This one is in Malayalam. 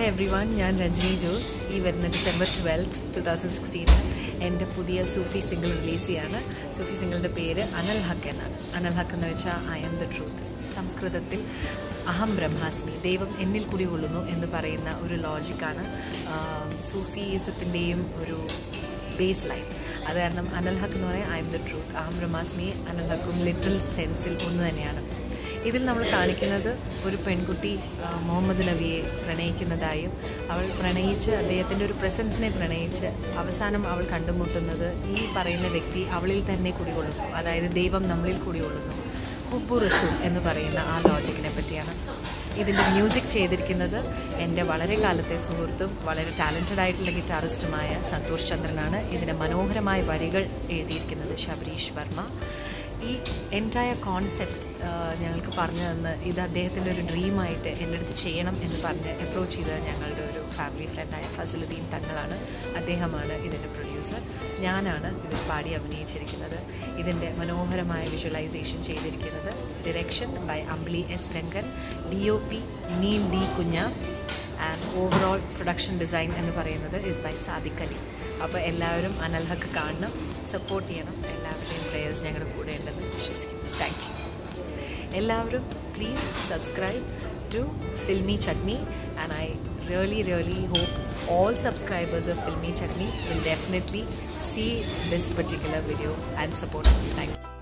ഹായ് എവ്രി വൺ ഞാൻ രഞ്ജിനി ജോസ് ഈ വരുന്ന ഡിസംബർ ട്വൽത്ത് ടു തൗസൻഡ് സിക്സ്റ്റീന് എൻ്റെ പുതിയ സൂഫി സിംഗിൾ റിലീസ് ചെയ്യാണ് സൂഫി സിംഗിളിൻ്റെ പേര് അനൽ ഹക്ക് എന്നാണ് അനൽ ഹക്ക് എന്ന് വെച്ചാൽ ഐ ആം ദ ട്രൂത്ത് സംസ്കൃതത്തിൽ അഹം ബ്രഹ്മാസ്മി ദൈവം എന്നിൽ കുടികൊള്ളുന്നു എന്ന് പറയുന്ന ഒരു ലോജിക്കാണ് സൂഫിയിസത്തിൻ്റെയും ഒരു ബേസ് ലൈൻ അത് കാരണം അനൽ ഹക്ക് എന്ന് പറയാൻ ഐ എം ദ ട്രൂത്ത് അഹം ബ്രഹ്മാസ്മി അനൽ ഹക്കും ലിറ്ററൽ സെൻസിൽ ഒന്ന് തന്നെയാണ് ഇതിൽ നമ്മൾ കാണിക്കുന്നത് ഒരു പെൺകുട്ടി ആ, മുഹമ്മദ് നബിയെ പ്രണയിക്കുന്നതായും അവൾ പ്രണയിച്ച് അദ്ദേഹത്തിൻ്റെ ഒരു പ്രസൻസിനെ പ്രണയിച്ച് അവസാനം അവൾ കണ്ടുമുട്ടുന്നത് ഈ പറയുന്ന വ്യക്തി അവളിൽ തന്നെ കുടികൊള്ളുന്നു അതായത് ദൈവം നമ്മളിൽ കുടികൊള്ളുന്നു ഹുബു റസൂൽ എന്ന് പറയുന്ന ആ ലോജിക്കിനെ പറ്റിയാണ് ഇതിൻ്റെ മ്യൂസിക് ചെയ്തിരിക്കുന്നത് എൻ്റെ വളരെ കാലത്തെ സുഹൃത്തും വളരെ ടാലൻറ്റഡ് ആയിട്ടുള്ള ഗിറ്റാറിസ്റ്റുമായ സന്തോഷ് ചന്ദ്രനാണ് ഇതിൻ്റെ മനോഹരമായ വരികൾ എഴുതിയിരിക്കുന്നത് ശബരീഷ് വർമ്മ ഈ എൻറ്റയർ കോൺസെപ്റ്റ് ഞങ്ങൾക്ക് പറഞ്ഞു തന്ന് ഇത് അദ്ദേഹത്തിൻ്റെ ഒരു ഡ്രീമായിട്ട് എൻ്റെ അടുത്ത് ചെയ്യണം എന്ന് പറഞ്ഞ് അപ്രോച്ച് ചെയ്ത ഞങ്ങളുടെ ഒരു ഫാമിലി ഫ്രണ്ടായ ഫസലുദ്ദീൻ തങ്ങളാണ് അദ്ദേഹമാണ് ഇതിൻ്റെ പ്രൊഡ്യൂസർ ഞാനാണ് ഇതിൽ പാടി അഭിനയിച്ചിരിക്കുന്നത് ഇതിൻ്റെ മനോഹരമായ വിഷ്വലൈസേഷൻ ചെയ്തിരിക്കുന്നത് direction by Ambili S Rangan D O P Neel D കുഞ്ഞ ആൻഡ് ഓവറോൾ പ്രൊഡക്ഷൻ ഡിസൈൻ എന്ന് പറയുന്നത് ഇസ് ബൈ സാദിഖ് അലി അപ്പോൾ എല്ലാവരും അനൽഹക്ക് കാണണം സപ്പോർട്ട് ചെയ്യണം എല്ലാവരുടെയും പ്രേയേഴ്സ് ഞങ്ങളുടെ കൂടെ ഉണ്ടെന്ന് വിശ്വസിക്കുന്നു താങ്ക് യു എല്ലാവരും please subscribe to Filmy Chutney and I really really hope all subscribers of Filmy Chutney will definitely see this particular video and support it. Thank you.